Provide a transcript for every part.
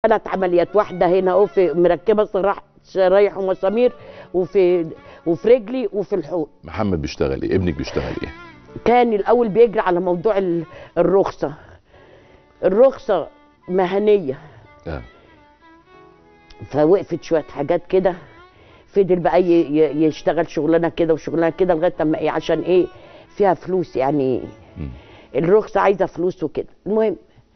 ثلاث عمليات واحده هنا اهو في مركبه صراح شرايح ومسامير وفي وفي رجلي وفي الحوض محمد بيشتغل ايه ابنك بيشتغل ايه كان الاول بيجري على موضوع ال- الرخصه الرخصه مهنيه اه فوقفت شويه حاجات كده فضل بقى ي- ي- يشتغل شغلانه كده وشغلانه كده لغايه لما ايه عشان ايه فيها فلوس يعني مم. الرخصه عايزه فلوس وكده المهم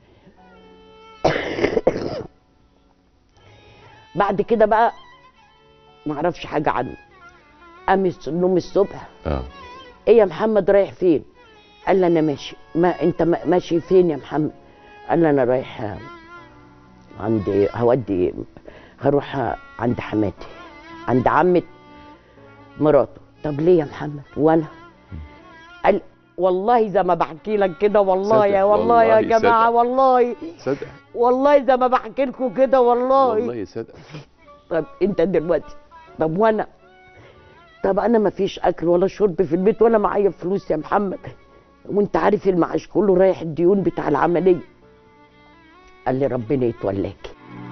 بعد كده بقى ما اعرفش حاجه عنه قام الس- نوم الصبح اه ايه يا محمد رايح فين قال لي انا ماشي ما انت ما- ماشي فين يا محمد قال لي انا رايح آه، عند هودي هروح آه، عند حماتي عند عمة مراته طب ليه يا محمد وانا قال والله زي ما بحكي لك كده والله يا صدق، والله يا والله جماعه صدق. والله صدق والله زي ما بحكي لكم كده والله, والله صدق طب انت دلوقتي طب وانا طب انا ما فيش اكل ولا شرب في البيت ولا معايا فلوس يا محمد وانت عارف المعاش كله رايح الديون بتاع العمليه قال لي ربنا يتولاك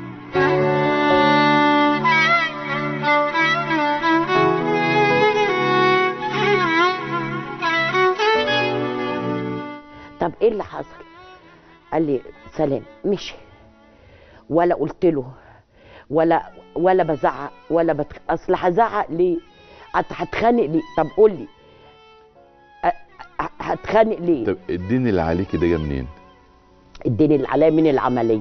طب ايه اللي حصل قال لي سلام مشي ولا قلت له ولا ولا بزعق ولا بتخ... اصل هزعق ليه هت- هتخانق ليه طب قول لي أ- أ- هتخانق ليه طب الدين اللي عليكي ده جه منين اديني العلاج من العمليه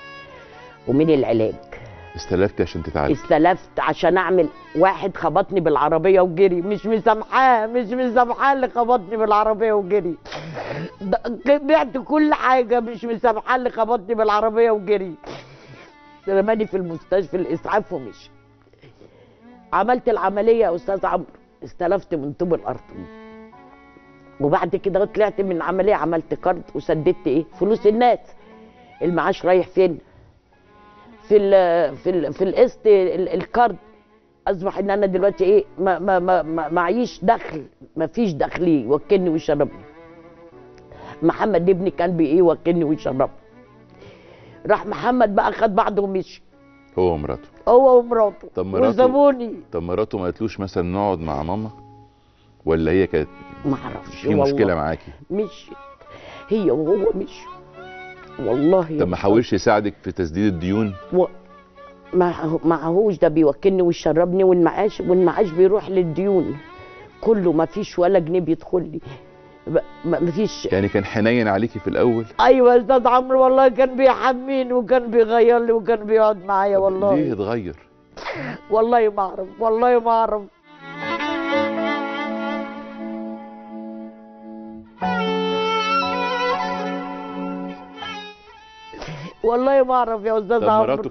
ومن العلاج استلفتي عشان تتعالجي استلفت عشان اعمل واحد خبطني بالعربيه وجري مش مسامحاه مش مسامحاه اللي خبطني بالعربيه وجري ده- بعت كل حاجه مش مسامحاه اللي خبطني بالعربيه وجري رماني في المستشفى الاسعاف ومشي عملت العمليه يا استاذ عمرو استلفت من طوب الارض وبعد كده طلعت من العمليه عملت كارد وسددت ايه فلوس الناس المعاش رايح فين في ال في ال في القسط ال- الكارد اصبح ان انا دلوقتي ايه ما ما ما ما معيش دخل ما فيش دخل يوكلني ويشربني محمد ابني كان بي ايه يوكلني ويشربني راح محمد بقى خد بعضه ومشي هو ومراته هو ومراته طب مراته- وسابوني طب مراته ما قالتلوش مثلا نقعد مع ماما ولا هي كانت ما اعرفش في مشكله معاكي مشي هي وهو مشي والله يا طب ما أستاذ. حاولش يساعدك في تسديد الديون و... ما معهوش ده بيوكلني ويشربني والمعاش والمعاش بيروح للديون كله ما فيش ولا جنيه بيدخل لي ب- ما ما فيش يعني كان حنين عليكي في الاول ايوه يا استاذ عمرو والله كان بيحميني وكان بيغير لي وكان بيقعد معايا ليه والله اتغير والله ما اعرف والله ما اعرف والله ما اعرف يا استاذ طب عمرو مراته